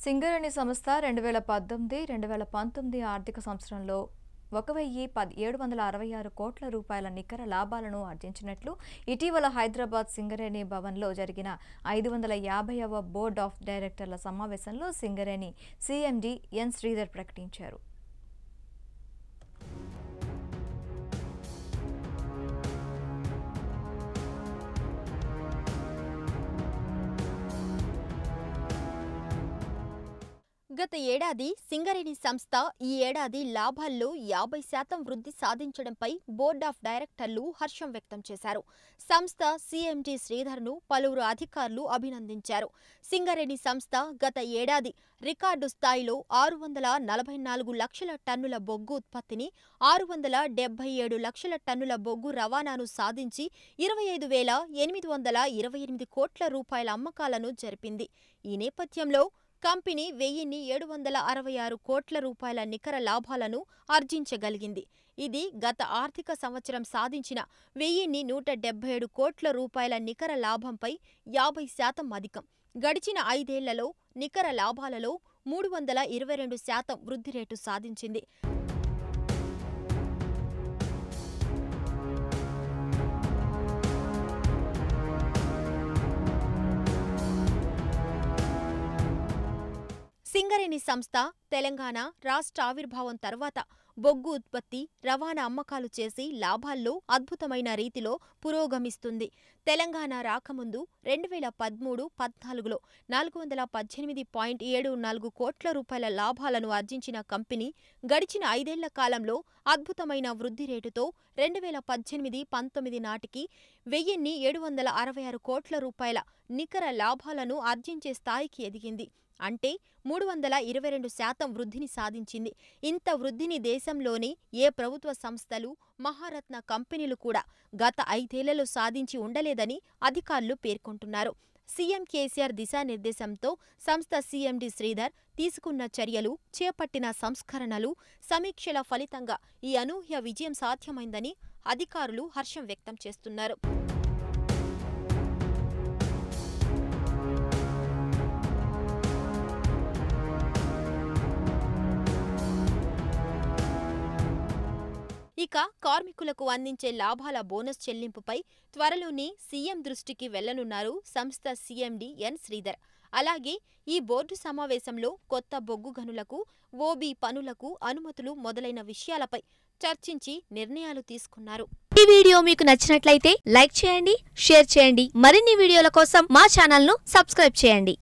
సింగరేణి సంస్థ రెండు వేల పద్దెనిమిది రెండు వేల పంతొమ్మిది ఆర్థిక సంవత్సరంలో ఒక వెయ్యి పది ఏడు వందల అరవై ఆరు కోట్ల రూపాయల నికర లాభాలను ఆర్జించినట్లు ఇటీవల హైదరాబాద్ సింగరేణి భవన్లో జరిగిన ఐదు వందల యాభైవ బోర్డ్ ఆఫ్ డైరెక్టర్ల సమావేశంలో సింగరేణి సీఎండీ ఎన్ శ్రీధర్ ప్రకటించారు గత ఏడాది సింగరేణి సంస్థ ఈ ఏడాది లాభాల్లో యాభై శాతం వృద్ధి సాధించడంపై బోర్డ్ ఆఫ్ డైరెక్టర్లు హర్షం వ్యక్తం చేశారు సంస్థ సీఎండీ శ్రీధర్ను పలువురు అధికారులు అభినందించారు సింగరేణి సంస్థ గత ఏడాది రికార్డు స్థాయిలో ఆరు వందల నలభై నాలుగు లక్షల టన్నుల బొగ్గు ఉత్పత్తిని ఆరు వందల డెబ్బై ఏడు లక్షల టన్నుల బొగ్గు రవాణాను సాధించి ఇరవై ఐదు వేల ఎనిమిది వందల ఇరవై ఎనిమిది కోట్ల రూపాయల అమ్మకాలను జరిపింది ఈ నేపథ్యంలో కంపెనీ వెయ్యిన్ని ఏడు వందల అరవై ఆరు కోట్ల రూపాయల నికర లాభాలను ఆర్జించగలిగింది ఇది గత ఆర్థిక సంవత్సరం సాధించిన వెయ్యిన్ని నూట డెబ్బై ఏడు కోట్ల రూపాయల నికర లాభంపై యాభై శాతం అధికం గడిచిన ఐదేళ్లలో నికర లాభాలలో మూడు వందల ఇరవై రెండు శాతం వృద్ధి రేటు సాధించింది సింగరేణి సంస్థ తెలంగాణ రాష్ట్ర ఆవిర్భావం తర్వాత బొగ్గు ఉత్పత్తి రవాణా అమ్మకాలు చేసి లాభాల్లో అద్భుతమైన రీతిలో పురోగమిస్తుంది తెలంగాణ రాకముందు రెండు వేల పదమూడు పద్నాలుగులో నాలుగు వందల పద్దెనిమిది పాయింట్ ఏడు నాలుగు కోట్ల రూపాయల లాభాలను ఆర్జించిన కంపెనీ గడిచిన ఐదేళ్ల కాలంలో అద్భుతమైన వృద్ధి రేటుతో రెండు వేల పద్దెనిమిది పంతొమ్మిది నాటికి వెయ్యిన్ని ఏడు వందల అరవై ఆరు కోట్ల రూపాయల నికర లాభాలను ఆర్జించే స్థాయికి ఎదిగింది అంటే మూడు వందల ఇరవై రెండు శాతం వృద్ధిని సాధించింది ఇంత వృద్ధిని దేశంలోని ఏ ప్రభుత్వ సంస్థలు మహారత్న కంపెనీలు కూడా గత ఐదేళ్లలో సాధించి ఉండలేదని అధికారులు పేర్కొంటున్నారు సీఎం కేసీఆర్ దిశానిర్దేశంతో సంస్థ సీఎండీ శ్రీధర్ తీసుకున్న చర్యలు చేపట్టిన సంస్కరణలు సమీక్షల ఫలితంగా ఈ అనూహ్య విజయం సాధ్యమైందని అధికారులు హర్షం వ్యక్తం చేస్తున్నారు ఇక కార్మికులకు అందించే లాభాల బోనస్ చెల్లింపుపై త్వరలోనే సీఎం దృష్టికి వెళ్లనున్నారు సంస్థ సీఎండీ ఎన్ శ్రీధర్ అలాగే ఈ బోర్డు సమావేశంలో కొత్త బొగ్గు గనులకు ఓబీ పనులకు అనుమతులు మొదలైన విషయాలపై చర్చించి నిర్ణయాలు తీసుకున్నారు ఈ వీడియో మీకు నచ్చినట్లయితే లైక్ చేయండి షేర్ చేయండి మరిన్ని వీడియోల కోసం మా ఛానల్ను సబ్స్క్రైబ్ చేయండి